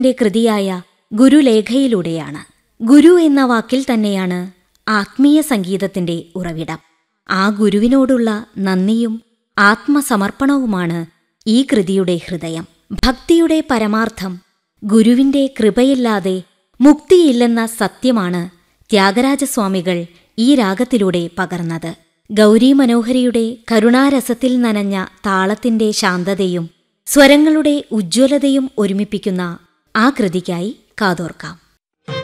ന്റെ കൃതിയായ ഗുരുലേഖയിലൂടെയാണ് ഗുരു എന്ന വാക്കിൽ തന്നെയാണ് ആത്മീയ സംഗീതത്തിന്റെ ഉറവിടം ആ ഗുരുവിനോടുള്ള നന്ദിയും ആത്മസമർപ്പണവുമാണ് ഈ കൃതിയുടെ ഹൃദയം ഭക്തിയുടെ പരമാർത്ഥം ഗുരുവിന്റെ കൃപയില്ലാതെ മുക്തിയില്ലെന്ന സത്യമാണ് ത്യാഗരാജസ്വാമികൾ ഈ രാഗത്തിലൂടെ പകർന്നത് ഗൗരി മനോഹരിയുടെ കരുണാരസത്തിൽ നനഞ്ഞ താളത്തിന്റെ ശാന്തതയും സ്വരങ്ങളുടെ ഉജ്ജ്വലതയും ഒരുമിപ്പിക്കുന്ന ആ കൃതിക്കായി കാതോർക്കാം